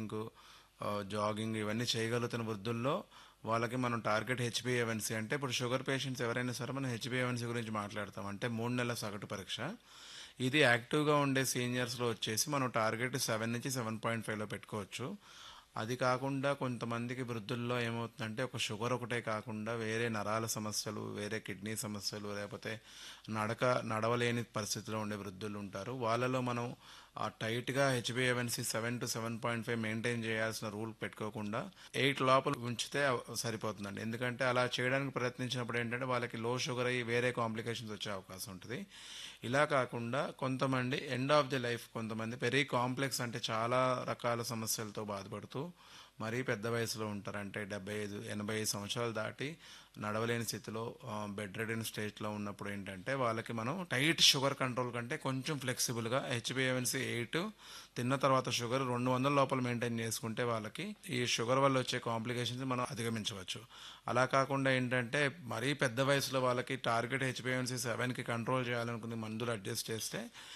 walking jogging ఇవన్నీ చేయగలుగుతున్న వృద్ధుల్లో వాళ్ళకి మనం టార్గెట్ హెచ్బిఏవన్సీ అంటే ఇప్పుడు షుగర్ పేషెంట్స్ ఎవరైనా సరే మనం హెచ్బిఏవన్సీ గురించి మాట్లాడతాం అంటే మూడు నెలల సగటు పరీక్ష ఇది యాక్టివ్గా ఉండే సీనియర్స్లో వచ్చేసి మనం టార్గెట్ సెవెన్ నుంచి సెవెన్ పాయింట్ ఫైవ్లో పెట్టుకోవచ్చు అది కాకుండా కొంతమందికి వృద్ధుల్లో ఏమవుతుందంటే ఒక షుగర్ ఒకటే కాకుండా వేరే నరాల సమస్యలు వేరే కిడ్నీ సమస్యలు లేకపోతే నడక నడవలేని పరిస్థితిలో ఉండే వృద్ధులు ఉంటారు వాళ్ళలో మనం ఆ టైట్గా H B A one C seven to seven point five maintain చేయాల్సిన రూల్ పెట్టుకోకుండా ఎయిట్ లోపల ఉంచితే సరిపోతుందండి ఎందుకంటే అలా చేయడానికి ప్రయత్నించినప్పుడు ఏంటంటే వాళ్ళకి లో షుగర్ అయ్యి వేరే కాంప్లికేషన్స్ వచ్చే అవకాశం ఉంటుంది ఇలా కాకుండా కొంతమంది ఎండ్ ఆఫ్ ది లైఫ్ కొంతమంది వెరీ కాంప్లెక్స్ అంటే చాలా రకాల సమస్యలతో బాధపడుతూ మరీ పెద్ద వయసులో ఉంటారు అంటే డెబ్బై ఐదు ఎనభై ఐదు సంవత్సరాలు దాటి నడవలేని స్థితిలో బెడ్ రెడెన్ స్టేజ్లో ఉన్నప్పుడు ఏంటంటే వాళ్ళకి మనం టైట్ షుగర్ కంట్రోల్ కంటే కొంచెం ఫ్లెక్సిబుల్గా హెచ్బిఎవన్సీ ఎయిట్ తిన్న తర్వాత షుగర్ రెండు వందల లోపల మెయింటైన్ చేసుకుంటే వాళ్ళకి ఈ షుగర్ వల్ల వచ్చే కాంప్లికేషన్స్ మనం అధిగమించవచ్చు అలా కాకుండా ఏంటంటే మరీ పెద్ద వయసులో వాళ్ళకి టార్గెట్ హెచ్బిఎవన్సీ సెవెన్కి కంట్రోల్ చేయాలనుకునే మందులు అడ్జస్ట్ చేస్తే